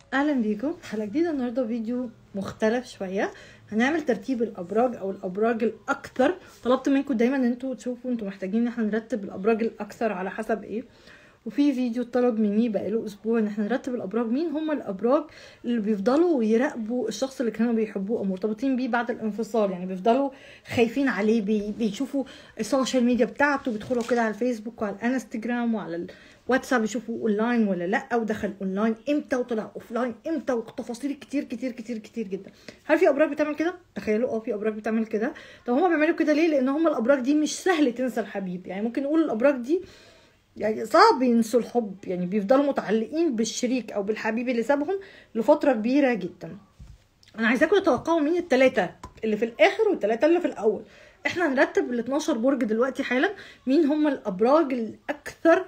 اهلا بيكم حلقه جديده النهارده فيديو مختلف شويه هنعمل ترتيب الابراج او الابراج الاكثر طلبت منكم دايما ان انتوا تشوفوا انتوا محتاجين ان احنا نرتب الابراج الاكثر على حسب ايه وفي فيديو طلب مني بقاله اسبوع ان احنا نرتب الابراج مين هم الابراج اللي بيفضلوا يراقبوا الشخص اللي كانوا بيحبوه او مرتبطين بيه بعد الانفصال يعني بيفضلوا خايفين عليه بي بيشوفوا السوشيال ميديا بتاعته بيدخلوا كده على الفيسبوك وعلى الانستجرام وعلى الواتساب يشوفوا اونلاين ولا لا ودخل اونلاين امتى وطلع اوفلاين امتى وتفاصيل كتير كتير كتير كتير جدا هل في ابراج بتعمل كده تخيلوا اه في ابراج بتعمل كده طب هما بيعملوا كده ليه لان هما الابراج دي مش سهل تنسى الحبيب يعني ممكن نقول الابراج دي يعني صعب ينسوا الحب يعني بيفضلوا متعلقين بالشريك او بالحبيب اللي سابهم لفتره كبيره جدا انا عايزاكم تتوقعوا مين الثلاثه اللي في الاخر والثلاثه اللي في الاول احنا هنرتب ال 12 برج دلوقتي حالا مين هم الابراج الاكثر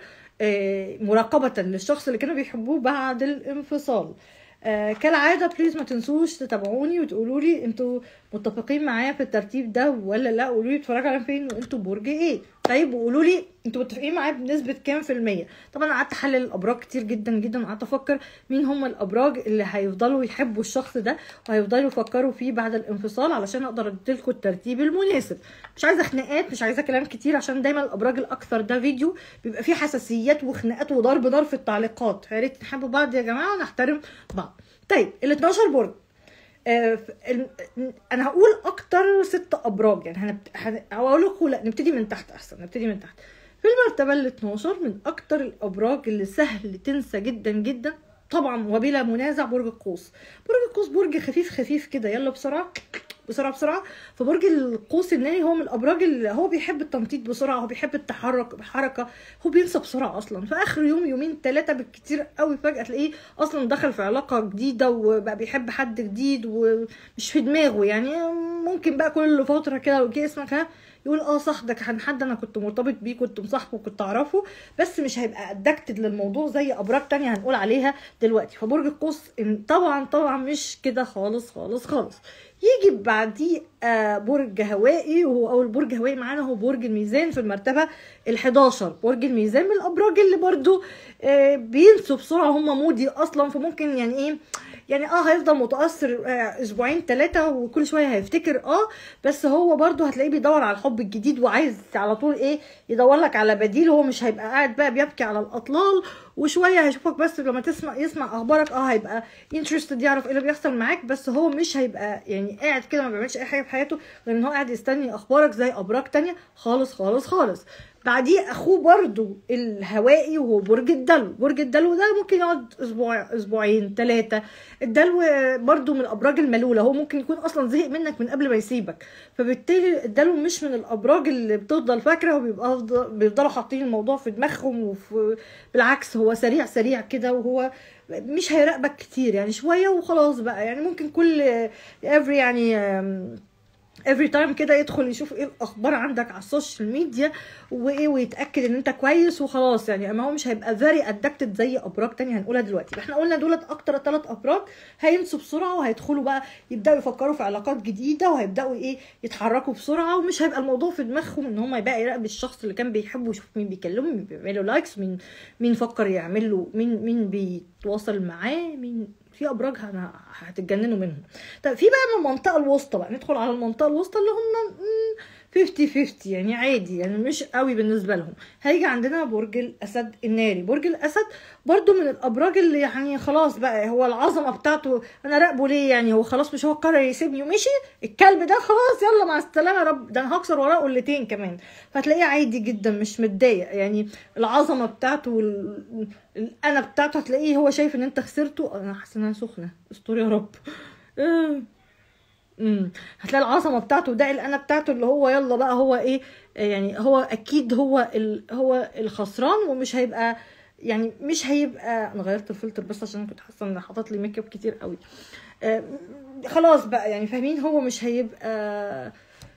مراقبه للشخص اللي كانوا بيحبوه بعد الانفصال آه كالعاده بليز ما تنسوش تتابعوني وتقولوا لي انتوا متفقين معايا في الترتيب ده ولا لا قولوا لي بتتفرجوا على فين وانتوا برج ايه طيب وقولوا لي انتوا متفقين معايا بنسبه كام في الميه طبعا قعدت احلل الابراج كتير جدا جدا وقعدت افكر مين هم الابراج اللي هيفضلوا يحبوا الشخص ده وهيفضلوا يفكروا فيه بعد الانفصال علشان اقدر اديلكم الترتيب المناسب مش عايزه خناقات مش عايزه كلام كتير عشان دايما الابراج الاكثر ده فيديو بيبقى فيه حساسيات وخناقات وضرب نار في التعليقات يا ريت نحب بعض يا جماعه ونحترم بعض طيب ال 12 برج آه انا هقول اكتر ست ابراج يعني هنبت... هن... هقول لكم لا نبتدي من تحت احسن نبتدي من تحت في المرتبه ال 12 من اكتر الابراج اللي سهل تنسى جدا جدا طبعا وبلا منازع برج القوس برج القوس برج خفيف خفيف كده يلا بسرعه بسرعه بسرعه فبرج القوس الناري هو من الابراج اللي هو بيحب التنطيط بسرعه هو بيحب التحرك بحركه هو بينسى بسرعه اصلا في اخر يوم يومين ثلاثه بالكتير قوي فجاه تلاقيه اصلا دخل في علاقه جديده وبقى بيحب حد جديد ومش في دماغه يعني ممكن بقى كل فتره كده وجه اسمك ها يقول اه صح ده كان حد انا كنت مرتبط بيه كنت مصاحبه كنت اعرفه بس مش هيبقى ادكتد للموضوع زي ابراج تانية هنقول عليها دلوقتي فبرج القوس طبعا طبعا مش كده خالص خالص خالص يجي بعديه آه برج هوائي وهو اول برج هوائي معانا هو برج الميزان في المرتبه ال11 برج الميزان من الابراج اللي برضو آه بينسوا بسرعه هم مودي اصلا فممكن يعني ايه يعني اه هيفضل متاثر آه اسبوعين ثلاثه وكل شويه هيفتكر اه بس هو برضو هتلاقيه بيدور على الحب الجديد وعايز على طول ايه يدور لك على بديل هو مش هيبقى قاعد بقى بيبكي على الاطلال وشويه هيشوفك بس لما تسمع يسمع اخبارك اه هيبقى انترستد يعرف ايه اللي بيحصل معاك بس هو مش هيبقى يعني قاعد كده ما بيعملش اي حاجه في حياته غير ان هو قاعد يستني اخبارك زي ابراج تانية خالص خالص خالص بعديه اخوه برضو الهوائي وهو برج الدلو برج الدلو ده ممكن يقعد اسبوع اسبوعين ثلاثه الدلو برضو من الابراج الملوله هو ممكن يكون اصلا زهق منك من قبل ما يسيبك فبالتالي الدلو مش من الابراج اللي بتفضل فاكره وبيبقى بيفضلوا حاطين الموضوع في دماغهم وفي بالعكس هو سريع سريع كده وهو مش هيراقبك كتير يعني شويه وخلاص بقى يعني ممكن كل افري يعني افري تايم كده يدخل يشوف ايه الاخبار عندك على السوشيال ميديا وايه ويتاكد ان انت كويس وخلاص يعني اما هو مش هيبقى فيري ادكتد زي ابراج تانية هنقولها دلوقتي احنا قلنا دولت اكتر ثلاث ابراج هينسوا بسرعه وهيدخلوا بقى يبداوا يفكروا في علاقات جديده وهيبداوا ايه يتحركوا بسرعه ومش هيبقى الموضوع في دماغهم ان هم يبقى يراقب الشخص اللي كان بيحبه ويشوف مين بيكلمه مين بيعملوا لايكس مين مين فكر يعمل له مين مين بيتواصل معاه مين في ابراج هتتجننوا منهم طب في بقى من المنطقه الوسطى بقى ندخل على المنطقه الوسطى اللي هم 50 50 يعني عادي يعني مش قوي بالنسبه لهم هيجي عندنا برج الاسد الناري برج الاسد برضو من الابراج اللي يعني خلاص بقى هو العظمه بتاعته انا راقبه ليه يعني هو خلاص مش هو قرر يسيبني ومشي الكلب ده خلاص يلا مع السلامه يا رب ده انا هكسر وراه قلتين كمان فتلاقيه عادي جدا مش متضايق يعني العظمه بتاعته وال... الانا بتاعته هتلاقيه هو شايف ان انت خسرته انا حاسه ان انا سخنه استر يا رب آه. امم هتلاقي العظمه بتاعته ده الانا بتاعته اللي هو يلا بقى هو ايه يعني هو اكيد هو ال هو الخسران ومش هيبقى يعني مش هيبقى انا غيرت الفلتر بس عشان كنت حاسه ان حاطط لي ميك اب كتير قوي آه خلاص بقى يعني فاهمين هو مش هيبقى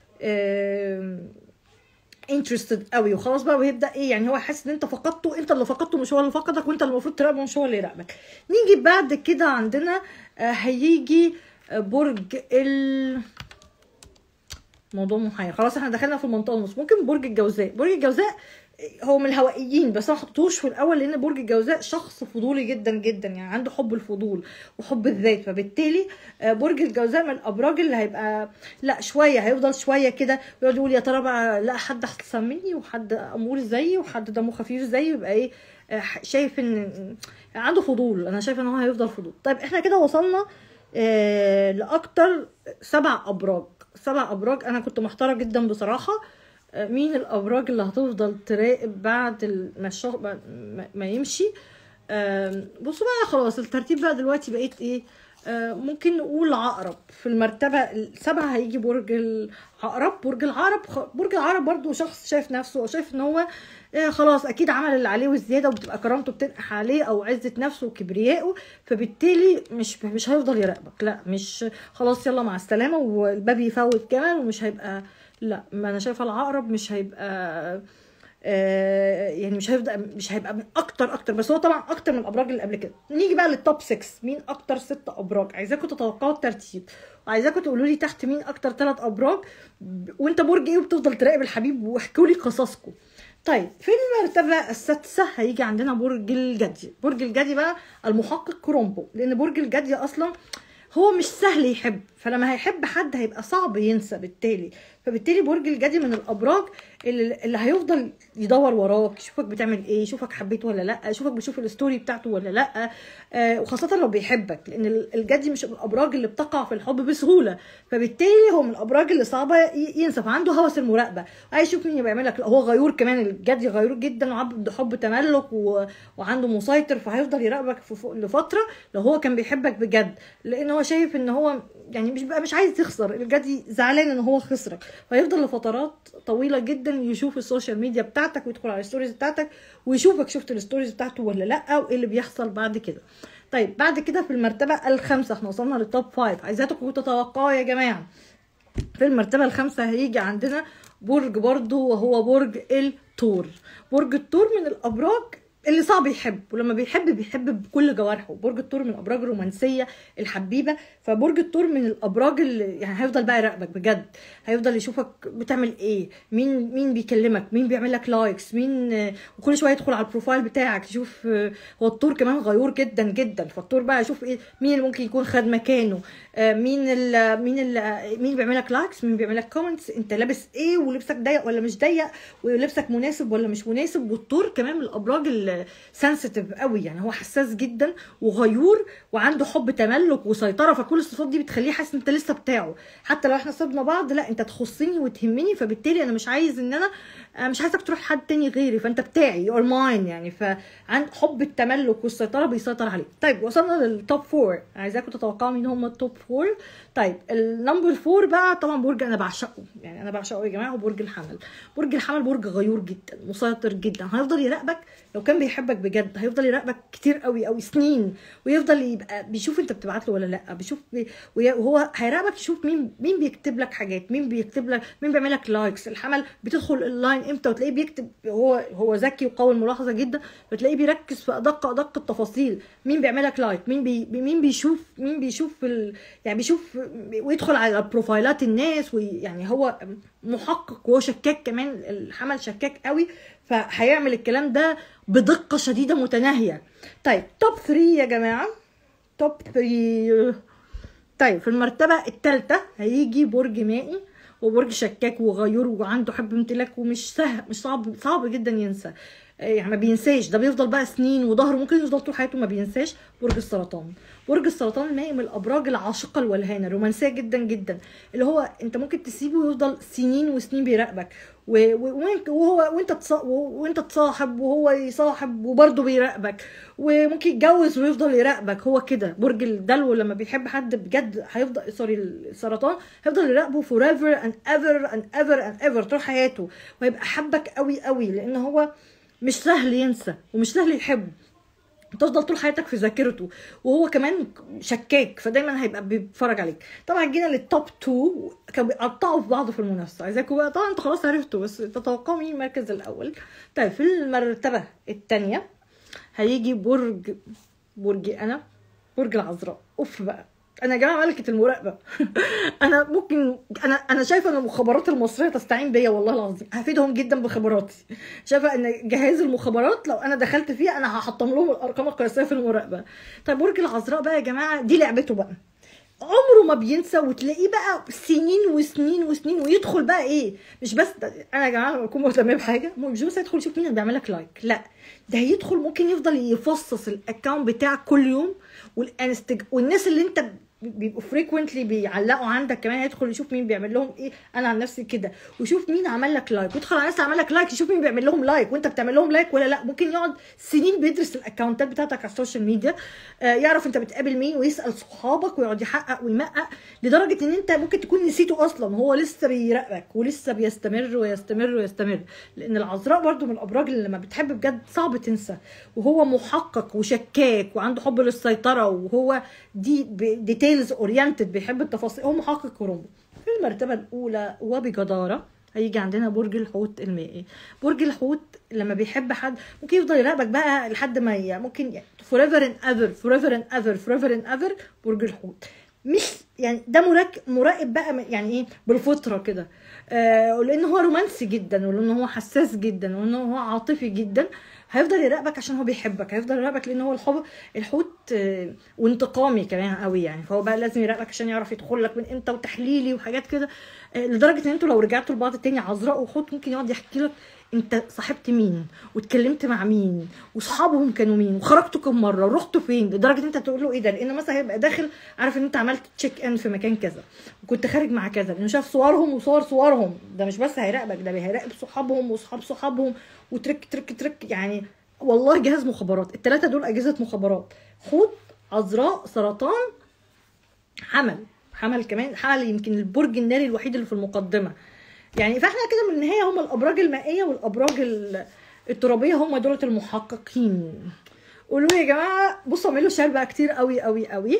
آه انترستد قوي وخلاص بقى ويبدا ايه يعني هو حاسس ان انت فقدته انت اللي فقدته مش هو اللي فقدك وانت اللي المفروض تراقبه مش هو اللي يراقبك نيجي بعد كده عندنا آه هيجي برج ال موضوع محير خلاص احنا دخلنا في المنطقه النص ممكن برج الجوزاء برج الجوزاء هو من الهوائيين بس انا ما حطيتهوش في الاول لان برج الجوزاء شخص فضولي جدا جدا يعني عنده حب الفضول وحب الذات فبالتالي آه، برج الجوزاء من الابراج اللي هيبقى لا شويه هيفضل شويه كده ويقعد يقول يا ترى بقى لا حد احسن مني وحد امور زيي وحد دمه خفيف زيي يبقى ايه آه، شايف ان عنده فضول انا شايفه ان هو هيفضل فضول طيب احنا كده وصلنا آه، لاكتر سبع ابراج سبع ابراج انا كنت محتاره جدا بصراحه آه، مين الابراج اللي هتفضل تراقب بعد ال- ما الشهر بعد ما- ما يمشي آم، بصوا بقى خلاص الترتيب بقى دلوقتي بقيت ايه آه، ممكن نقول عقرب في المرتبة السبعة هيجي برج العقرب برج العقرب خ- برج العقرب برضو شخص شايف نفسه وشايف ان هو آه، خلاص اكيد عمل اللي عليه والزيادة وبتبقى كرامته بتنقح عليه او عزة نفسه وكبريائه فبالتالي مش مش هيفضل يراقبك لا مش خلاص يلا مع السلامة والباب يفوت كمان ومش هيبقى لا ما انا شايفة العقرب مش هيبقى آه، يعني مش هيبدا مش هيبقى من اكتر اكتر بس هو طبعا اكتر من الابراج اللي قبل كده نيجي بقى للتوب 6 مين اكتر ست ابراج عايزاكم تتوقعوا الترتيب وعايزاكم تقولوا لي تحت مين اكتر ثلاث ابراج ب- وانت برج ايه وبتفضل تراقب الحبيب واحكوا لي قصصكم طيب في المرتبة السادسة هيجي عندنا برج الجدي برج الجدي بقى المحقق كرومبو لأن برج الجدي أصلا هو مش سهل يحب فلما هيحب حد هيبقى صعب ينسى بالتالي فبالتالي برج الجدي من الابراج اللي, اللي هيفضل يدور وراك يشوفك بتعمل ايه يشوفك حبيته ولا لا يشوفك بتشوف الستوري بتاعته ولا لا آه وخاصه لو بيحبك لان ال- الجدي مش من الابراج اللي بتقع في الحب بسهوله فبالتالي هو من الابراج اللي صعبه ي- ينسى فعنده هوس المراقبه عايز يشوف مين بيعمل لك هو غيور كمان الجدي غيور جدا وعنده حب تملك و... وعنده مسيطر فهيفضل يراقبك في فوق لفتره لو هو كان بيحبك بجد لان هو شايف ان هو يعني مش بقى مش عايز يخسر الجدي زعلان ان هو خسرك فيفضل لفترات طويله جدا يشوف السوشيال ميديا بتاعتك ويدخل على الستوريز بتاعتك ويشوفك شفت الستوريز بتاعته ولا لا وايه اللي بيحصل بعد كده طيب بعد كده في المرتبه الخامسه احنا وصلنا للتوب فايف عايزاكم تتوقعوا يا جماعه في المرتبة الخامسة هيجي عندنا برج برضو وهو برج الثور برج الثور من الأبراج اللي صعب يحب ولما بيحب بيحب بكل جوارحه برج الثور من الابراج الرومانسيه الحبيبه فبرج الثور من الابراج اللي يعني هيفضل بقى يراقبك بجد هيفضل يشوفك بتعمل ايه مين مين بيكلمك مين بيعمل لك لايكس مين وكل شويه يدخل على البروفايل بتاعك يشوف هو الثور كمان غيور جدا جدا فالثور بقى يشوف ايه مين اللي ممكن يكون خد مكانه آه، مين ال مين ال مين بيعمل لك لايكس مين بيعمل لك كومنتس انت لابس ايه ولبسك ضيق ولا مش ضيق ولبسك مناسب ولا مش مناسب والطور كمان من الابراج السنسيتيف قوي يعني هو حساس جدا وغيور وعنده حب تملك وسيطره فكل الصفات دي بتخليه حاسس ان انت لسه بتاعه حتى لو احنا سيبنا بعض لا انت تخصني وتهمني فبالتالي انا مش عايز ان انا أنا مش عايزك تروح حد تاني غيري فانت بتاعي يور ماين يعني فعن حب التملك والسيطره بيسيطر عليه طيب وصلنا للتوب فور عايزاكم تتوقعوا مين هم التوب فور طيب النمبر فور بقى طبعا برج انا بعشقه يعني انا بعشقه يا جماعه هو برج الحمل برج الحمل برج غيور جدا مسيطر جدا هيفضل يراقبك لو كان بيحبك بجد هيفضل يراقبك كتير قوي قوي سنين ويفضل يبقى بيشوف انت بتبعت له ولا لا بيشوف بي وهو هيراقبك يشوف مين مين بيكتب لك حاجات مين بيكتب لك مين بيعمل لك لايكس الحمل بتدخل اللاين امتى وتلاقيه بيكتب هو هو ذكي وقوي الملاحظه جدا فتلاقيه بيركز في ادق ادق التفاصيل مين بيعمل لك لايك مين بي مين بيشوف مين بيشوف ال... يعني بيشوف ويدخل على بروفايلات الناس ويعني هو محقق وهو شكاك كمان الحمل شكاك قوي فهيعمل الكلام ده بدقه شديده متناهيه طيب توب 3 يا جماعه توب 3 طيب في المرتبه الثالثه هيجي برج مائي وبرج شكاك وغيور وعنده حب امتلاك ومش سهل مش صعب صعب جدا ينسى يعني ما بينساش ده بيفضل بقى سنين وظهره ممكن يفضل طول حياته ما بينساش برج السرطان برج السرطان المائي من الابراج العاشقه الولهانه رومانسيه جدا جدا اللي هو انت ممكن تسيبه ويفضل سنين وسنين بيراقبك وهو وانت تصاحب وانت تصاحب وهو يصاحب وبرضه بيراقبك وممكن يتجوز ويفضل يراقبك هو كده برج الدلو لما بيحب حد بجد هيفضل سوري السرطان هيفضل يراقبه فور ايفر اند ايفر اند ايفر اند ايفر طول حياته وهيبقى حبك قوي قوي لان هو مش سهل ينسى ومش سهل يحب تفضل طول حياتك في ذاكرته وهو كمان شكاك فدايما هيبقى بيتفرج عليك طبعا جينا للتوب 2 كانوا بيقطعوا في بعض في المنافسه عايزاكم بقى طبعا انتوا خلاص عرفتوا بس تتوقعوا مين المركز الاول طيب في المرتبه الثانيه هيجي برج برجي انا برج العذراء اوف بقى انا يا جماعه ملكه المراقبه انا ممكن انا انا شايفه ان المخابرات المصريه تستعين بيا والله العظيم هفيدهم جدا بخبراتي شايفه ان جهاز المخابرات لو انا دخلت فيه انا هحطم لهم الارقام القياسيه في المراقبه طيب برج العذراء بقى يا جماعه دي لعبته بقى عمره ما بينسى وتلاقيه بقى سنين وسنين وسنين ويدخل بقى ايه مش بس ده انا يا جماعه لما بكون مهتمه بحاجه مش بس يدخل يشوف مين اللي بيعمل لك لايك لا ده هيدخل ممكن يفضل يفصص الاكونت بتاعك كل يوم والانستج والناس اللي انت بيبقوا فريكوينتلي بيعلقوا عندك كمان هيدخل يشوف مين بيعمل لهم ايه انا عن نفسي كده ويشوف مين عمل لك لايك ويدخل على ناس عمل لك لايك يشوف مين بيعمل لهم لايك وانت بتعمل لهم لايك ولا لا ممكن يقعد سنين بيدرس الاكونتات بتاعتك على السوشيال ميديا آه يعرف انت بتقابل مين ويسال صحابك ويقعد يحقق ويمقق لدرجه ان انت ممكن تكون نسيته اصلا هو لسه بيراقبك ولسه بيستمر ويستمر ويستمر لان العذراء برضو من الابراج اللي لما بتحب بجد صعب تنسى وهو محقق وشكاك وعنده حب للسيطره وهو دي ديتيلز اورينتد بيحب التفاصيل هو محقق كرومبو في المرتبه الاولى وبجداره هيجي عندنا برج الحوت المائي برج الحوت لما بيحب حد ممكن يفضل يراقبك بقى لحد ما ي... ممكن forever and ever forever and ever forever and ever برج الحوت مش يعني ده مراقب مراقب بقى يعني ايه بالفطره كده آه لان هو رومانسي جدا ولان هو حساس جدا ولان هو عاطفي جدا هيفضل يراقبك عشان هو بيحبك هيفضل يراقبك لان هو الحب الحوت آه وانتقامي كمان قوي يعني فهو بقى لازم يراقبك عشان يعرف يدخل لك من امتى وتحليلي وحاجات كده آه لدرجه ان انتوا لو رجعتوا لبعض تاني عذراء وحوت ممكن يقعد يحكي لك انت صاحبت مين واتكلمت مع مين واصحابهم كانوا مين وخرجتوا كم مره ورحتوا فين لدرجه ان انت تقول له ايه ده لان مثلا هيبقى داخل عارف ان انت عملت تشيك ان في مكان كذا وكنت خارج مع كذا لانه شاف صورهم وصور صورهم ده مش بس هيراقبك ده هيراقب صحابهم واصحاب صحابهم وترك ترك ترك يعني والله جهاز مخابرات الثلاثه دول اجهزه مخابرات حوت عذراء سرطان حمل حمل كمان حمل يمكن البرج الناري الوحيد اللي في المقدمه يعني فاحنا كده من النهايه هم الابراج المائيه والابراج الترابيه هم دولة المحققين قولوا لي يا جماعه بصوا اعملوا شير بقى كتير قوي قوي قوي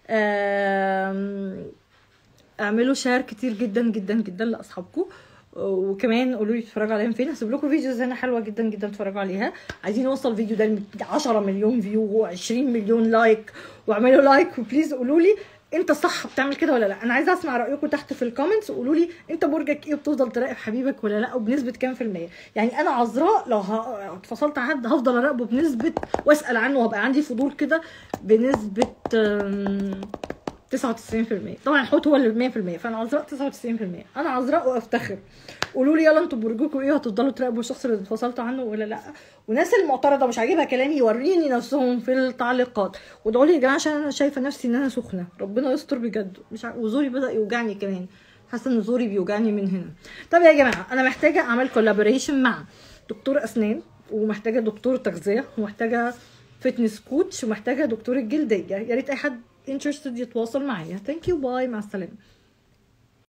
اعملوا شير كتير جدا جدا جدا لاصحابكم وكمان قولوا لي تتفرجوا عليهم فين هسيب لكم فيديوز هنا حلوه جدا جدا تتفرجوا عليها عايزين نوصل الفيديو ده ل 10 مليون فيو و20 مليون لايك واعملوا لايك وبليز قولوا لي انت صح بتعمل كده ولا لا انا عايزه اسمع رايكم تحت في الكومنتس وقولوا لي انت برجك ايه وبتفضل تراقب حبيبك ولا لا وبنسبه كام في الميه يعني انا عذراء لو اتفصلت عن حد هفضل اراقبه بنسبه واسال عنه وهبقى عندي فضول كده بنسبه 99% طبعا الحوت هو اللي 100% فانا عذراء 99% انا عذراء وافتخر قولوا لي يلا انتوا برجكم ايه هتفضلوا تراقبوا الشخص اللي اتفصلتوا عنه ولا لا والناس المعترضه مش عاجبها كلامي يوريني نفسهم في التعليقات وادعوا لي يا جماعه عشان انا شايفه نفسي ان انا سخنه ربنا يستر بجد مش ع... وزوري بدا يوجعني كمان حاسه ان زوري بيوجعني من هنا طب يا جماعه انا محتاجه اعمل كولابوريشن مع دكتور اسنان ومحتاجه دكتور تغذيه ومحتاجه فتنس كوتش ومحتاجه دكتور الجلديه يا ريت اي حد انترستد يتواصل معايا ثانك يو باي مع السلامه